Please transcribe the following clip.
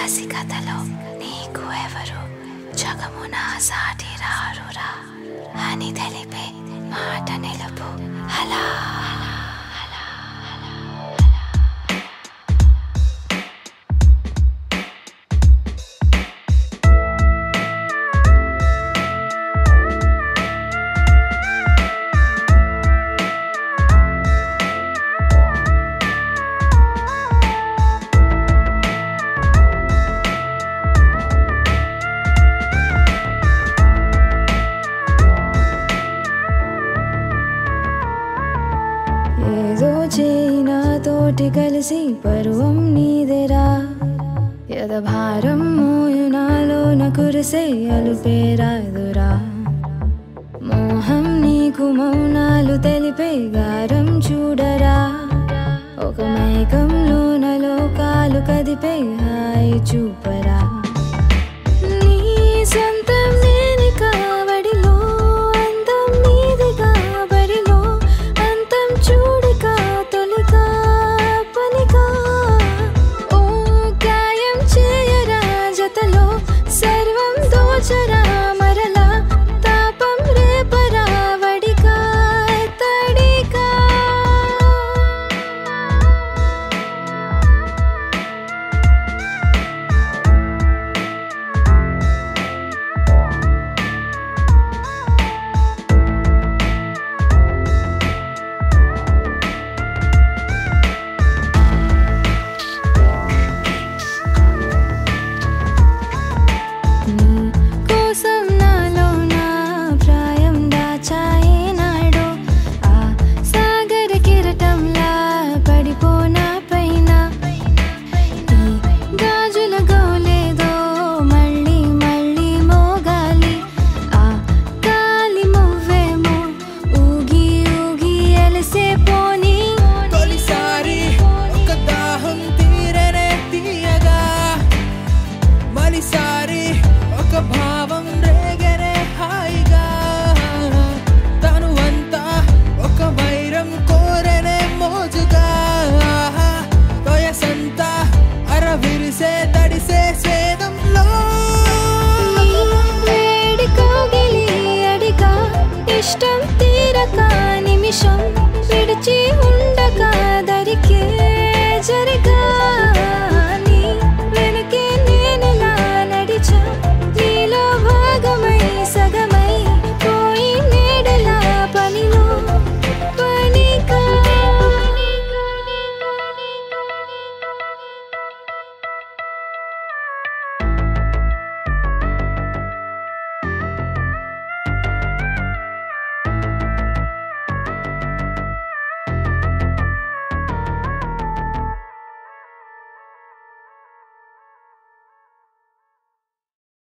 రసికతలో నీకు ఎవరు జగమున సాటి రారురా అని తెలిపే మాట నిలుపు అలా అలా, అలా, అలా. ఏదో చేయినా తోటి కలిసి పరువం నీదెరా యదభారం మోయునాలోన కురిసే అలుపేరాదురా మోహం నీకు మౌనాలు తెలిపే గారం చూడరా ఒక మైకంలోన లోకాలు కదిపే హాయి చూపరా నీ సొంతం నేనే కావడిలో అందం నీది కాబడిలో అంతం చూడక తొలిగా పనిగా ఓ గాయం చేయరా జతలో సర్వం దోచరా మరలా తాపం రేపరా వడిగా తడిగా నీ కోసం నాలో నా ప్రాయం దాచాయే నాడు ఆ సాగర కిరటంలా పడిపోనా పైన ఈ గాజుల గోలేదో మళ్ళీ మళ్ళీ మోగాలి ఆ గాలి మువ్వేమో ఊగి ఊగి ఎలసే పోనీ తొలిసారి ఒక దాహం తీరనే తీయగా మలిసారి ఒక భావం రేగనే హాయిగా తను అంతా ఒక వైరం కోరనే మోజుగా వయసంతా అర విరిసే తడిసే స్వేదంలో నీ వేడి కోగిలి అడిగా ఇష్టం తీరక నిమిషం విడిచి ఉండక